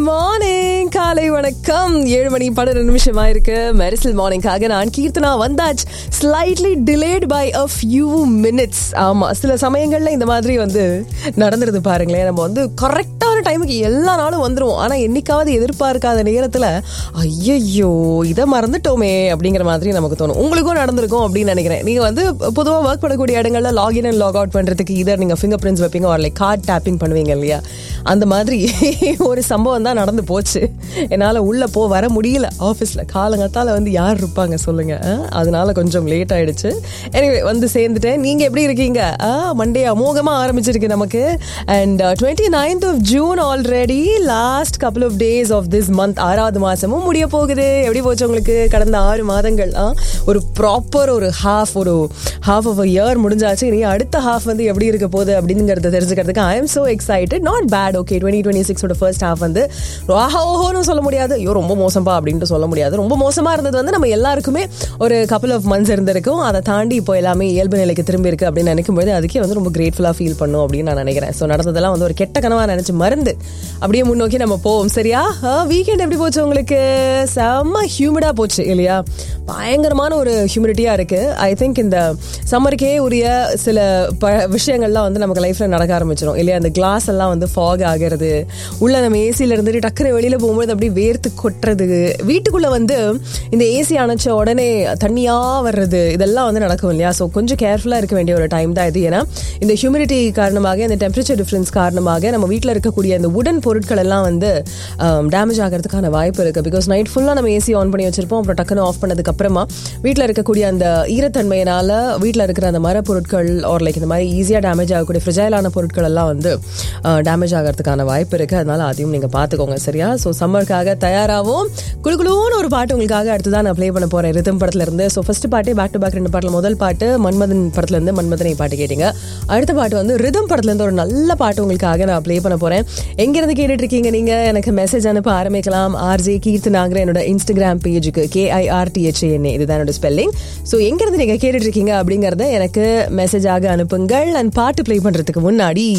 Morning காலை வணக்கம் ஏழு மணி பன்னெண்டு நிமிஷமா இருக்கு மெரிசல் மார்னிங்காக நான் கீர்த்தனா வந்தாச்சு slightly delayed by a few minutes ஆமா சில சமயங்கள்ல இந்த மாதிரி வந்து நடந்துருது பாருங்களேன் நம்ம வந்து கரெக்டான டைமுக்கு எல்லா நாளும் வந்துருவோம் ஆனா என்னைக்காவது எதிர்பார்க்காத நேரத்துல ஐயையோ இதை மறந்துட்டோமே அப்படிங்கிற மாதிரி நமக்கு தோணும் உங்களுக்கும் நடந்திருக்கும் அப்படின்னு நினைக்கிறேன் நீங்க வந்து பொதுவாக ஒர்க் பண்ணக்கூடிய இடங்கள்ல லாகின் அண்ட் லாக் அவுட் பண்றதுக்கு இதர் நீங்க ஃபிங்கர் பிரிண்ட்ஸ் வைப்பீங்க ஒரு லைக் கார்ட் டேப்பிங் பண்ணுவீங்க இல்லையா அந்த மாதிரி ஒரு சம்பவம் தான் நடந்து போச்சு என்னால் உள்ளே போ வர முடியல ஆஃபீஸில் காலங்கத்தால் வந்து யார் இருப்பாங்க சொல்லுங்க அஹ், அதனால கொஞ்சம் லேட் ஆயிடுச்சு எனிவே வந்து சேர்ந்துட்டேன் நீங்கள் எப்படி இருக்கீங்க மண்டே அமோகமாக ஆரம்பிச்சிருக்கு நமக்கு and twenty ninth of June already last couple of days of this month ஆறாவது மாதமும் முடிய போகுது எப்படி போச்சு உங்களுக்கு கடந்த ஆறு மாதங்கள் ஆ? ஒரு ப்ராப்பர் ஒரு ஹாஃப் ஒரு ஹாஃப் ஆஃப் அ இயர் முடிஞ்சாச்சு இனி அடுத்த ஹாஃப் வந்து எப்படி இருக்க போகுது அப்படிங்கிறத தெரிஞ்சுக்கிறதுக்கு I am so excited not bad okay twenty twenty சிக்ஸோட ஃபர்ஸ்ட் ஹாஃப் வந்து ஆஹா ஓஹோன்னு சொல்ல முடியாது ஐயோ ரொம்ப மோசம்பா அப்படின்ட்டு சொல்ல முடியாது ரொம்ப மோசமா இருந்தது வந்து நம்ம எல்லாருக்குமே ஒரு கப்பல் ஆஃப் மந்த்ஸ் இருந்திருக்கும் அதை தாண்டி இப்போ எல்லாமே இயல்பு நிலைக்கு திரும்பி இருக்கு அப்படின்னு நினைக்கும்போது அதுக்கே வந்து ரொம்ப கிரேட்ஃபுல்லாக ஃபீல் பண்ணும் அப்படின்னு நான் நினைக்கிறேன் ஸோ நடந்ததெல்லாம் வந்து ஒரு கெட்ட கனவா நினைச்சு மருந்து அப்படியே முன்னோக்கி நம்ம போவோம் சரியா வீக்கெண்ட் எப்படி போச்சு உங்களுக்கு செம்ம ஹியூமிடா போச்சு இல்லையா பயங்கரமான ஒரு ஹியூமிடிட்டியா இருக்கு ஐ திங்க் இந்த சம்மருக்கே உரிய சில ப விஷயங்கள்லாம் வந்து நமக்கு லைஃப்ல நடக்க ஆரம்பிச்சிடும் இல்லையா அந்த கிளாஸ் எல்லாம் வந்து ஃபாக் ஆகிறது உள்ள நம்ம ஏசியில இருந்துட்டு டக்குனு வெளியில போகும்போது அப்படியே வேர்த்து கொட்டுறது வீட்டுக்குள்ள வந்து இந்த ஏசி அணைச்ச உடனே தண்ணியா வர்றது இதெல்லாம் வந்து நடக்கும் இல்லையா ஸோ கொஞ்சம் கேர்ஃபுல்லா இருக்க வேண்டிய ஒரு டைம் தான் இது ஏன்னா இந்த ஹியூமிடிட்டி காரணமாக இந்த டெம்பரேச்சர் டிஃபரன்ஸ் காரணமாக நம்ம வீட்டில் இருக்கக்கூடிய அந்த உடன் பொருட்கள் எல்லாம் வந்து டேமேஜ் ஆகிறதுக்கான வாய்ப்பு இருக்கு பிகாஸ் நைட் ஃபுல்லாக நம்ம ஏசி ஆன் பண்ணி வச்சிருப்போம் அப்புறம் டக்குன்னு ஆஃப் பண்ணதுக்கு அப்புறமா வீட்டில் இருக்கக்கூடிய அந்த ஈரத்தன்மையினால வீட்டில் இருக்கிற அந்த மர பொருட்கள் ஒரு லைக் இந்த மாதிரி ஈஸியாக டேமேஜ் ஆகக்கூடிய ஃப்ரிஜைலான பொருட்கள் எல்லாம் வந்து டேமேஜ் ஆகிறதுக்கான வாய்ப்பு இருக்கு அதனால அதையும் நீங்க பாத்துக்கோங்க சரியா ஸோ சம்மருக்காக தயாராகவும் குழுக்குழுன்னு ஒரு பாட்டு உங்களுக்காக அடுத்ததான் நான் ப்ளே பண்ண போறேன் ரிதம் படத்துல இருந்து ஸோ ஃபர்ஸ்ட் பாட்டே பேக் டு பேக் ரெண்டு பாட்டில் முதல் பாட்டு மன்மதன் படத்துல இருந்து மன்மதனை பாட்டு கேட்டீங்க அடுத்த பாட்டு வந்து ரிதம் படத்துல இருந்து ஒரு நல்ல பாட்டு உங்களுக்காக நான் ப்ளே பண்ண போறேன் எங்கிருந்து கேட்டுட்டு இருக்கீங்க நீங்க எனக்கு மெசேஜ் அனுப்ப ஆரம்பிக்கலாம் ஆர்ஜே கீர்த்து நாகர என்னோட இன்ஸ்டாகிராம் பேஜுக்கு கேஐஆர்டிஹெச்ஏஎன்ஏ இதுதான் என்னோட ஸ்பெல்லிங் ஸோ எங்கிருந்து நீங்க கேட்டுட்டு இருக்கீங்க அப்படிங்கறத எனக்கு மெசேஜாக அனுப்புங்கள் அண்ட் பாட்டு ப்ளே பண்றதுக்கு முன்னாடி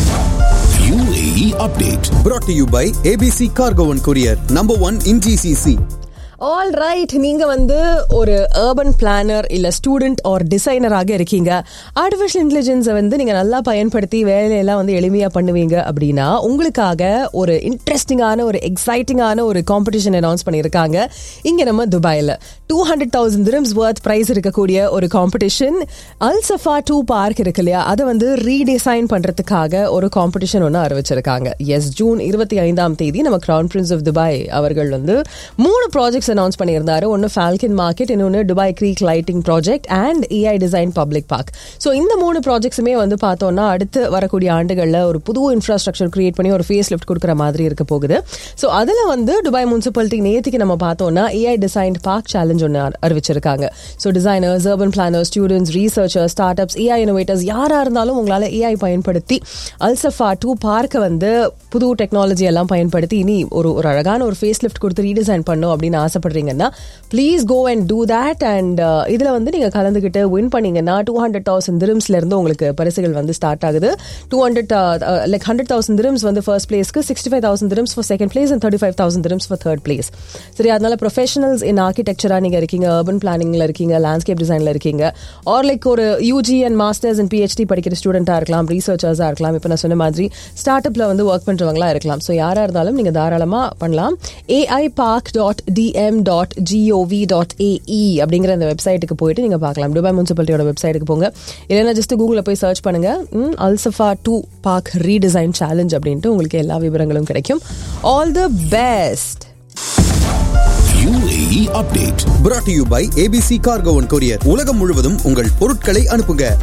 UAE update. brought to you by ABC Cargo and Courier, number one in GCC. All right நீங்க வந்து ஒரு urban பிளானர் இல்ல ஸ்டூடெண்ட் ஆர் டிசைனராக இருக்கீங்க ஆர்டிஃபிஷியல் இன்டெலிஜென்ஸை வந்து நீங்க நல்லா பயன்படுத்தி வேலையெல்லாம் வந்து எளிமையா பண்ணுவீங்க அப்படின்னா உங்களுக்காக ஒரு இன்ட்ரெஸ்டிங்கான ஒரு எக்ஸைட்டிங்கான ஒரு காம்படிஷன் அனௌன்ஸ் பண்ணியிருக்காங்க இங்க நம்ம துபாயில two hundred thousand dirhams worth price இருக்கக்கூடிய ஒரு காம்படிஷன் அல்சஃபா டூ பார்க் இருக்கு இல்லையா அதை வந்து ரீடிசைன் பண்றதுக்காக ஒரு காம்படிஷன் ஒன்று அறிவிச்சிருக்காங்க எஸ் ஜூன் இருபத்தி ஐந்தாம் தேதி நம்ம கிரவுன் பிரின்ஸ் ஆஃப் துபாய் அவர்கள் வந்து மூணு ப்ராஜெக்ட்ஸ் அனௌன்ஸ் பண்ணியிருந்தாரு ஒன்று ஃபால்கன் மார்க்கெட் இன்னொன்று Dubai Creek lighting project and AI design public park so இந்த மூணு ப்ராஜெக்ட்ஸுமே வந்து பார்த்தோம்னா அடுத்து வரக்கூடிய ஆண்டுகளில் ஒரு புது இன்ஃப்ராஸ்ட்ரக்சர் கிரியேட் பண்ணி ஒரு ஃபேஸ் லிஃப்ட் கொடுக்குற மாதிரி இருக்க போகுது ஸோ அதில் வந்து துபாய் முனிசிபாலிட்டி நேற்றுக்கு நம்ம பார்த்தோம்னா ஏஐ டிசைன் பார்க் சேலஞ்ச் ஒன்று அறிவிச்சிருக்காங்க so designers urban planners students researchers startups AI innovators யாராக இருந்தாலும் உங்களால் ஏஐ பயன்படுத்தி அல்சஃபா டூ பார்க்கை வந்து புது டெக்னாலஜி எல்லாம் பயன்படுத்தி இனி ஒரு ஒரு அழகான ஒரு ஃபேஸ் லிஃப்ட் கொடுத்து ரீடிசைன் பண்ணும் அப்படின்னு ஆசைப்படுறீங்கன்னா please go and do that and இதில் வந்து நீங்கள் கலந்துக்கிட்டு வின் பண்ணீங்கன்னா டூ ஹண்ட்ரட் தௌசண்ட் திரும்ஸ்ல இருந்து உங்களுக்கு பரிசுகள் வந்து ஸ்டார்ட் ஆகுது two hundred like hundred thousand dirhams வந்து ஃபர்ஸ்ட் பிளேஸ்க்கு sixty five thousand dirhams for second place and thirty five thousand dirhams for third place சரி அதனால ப்ரொஃபஷனல்ஸ் இன் ஆர்கிடெக்சராக நீங்கள் இருக்கீங்க அர்பன் பிளானிங்கில் இருக்கீங்க லேண்ட்ஸ்கேப் டிசைனில் இருக்கீங்க ஆர் லைக் ஒரு UG and masters and PhD படிக்கிற ஸ்டூடெண்ட்டாக இருக்கலாம் ரீசர்ச்சர்ஸாக இருக்கலாம் இப்போ நான் சொன்ன மாதிரி ஸ்டார்ட் அப்பில் வந்து ஒர்க் பண்ணுறவங்களா இருக்கலாம் ஸோ யாராக இருந்தாலும் நீங்கள் தாராளமாக பண்ணலாம் AI park dot TM dot GOV dot AE அப்படிங்கிற அந்த வெப்சைட்டுக்கு போயிட்டு நீங்கள் பார்க்கலாம் துபாய் முனிசிபாலிட்டியோட வெப்சைட்டுக்கு போங்க இல்லைன்னா ஜஸ்ட் கூகுளில் போய் சர்ச் பண்ணுங்க Al Safa two park redesign challenge அப்படின்ட்டு உங்களுக்கு எல்லா விவரங்களும் கிடைக்கும் all the best UAE update. brought to you by ABC Cargo and Courier. உலகம் முழுவதும் உங்கள் பொருட்களை அனுப்புங்க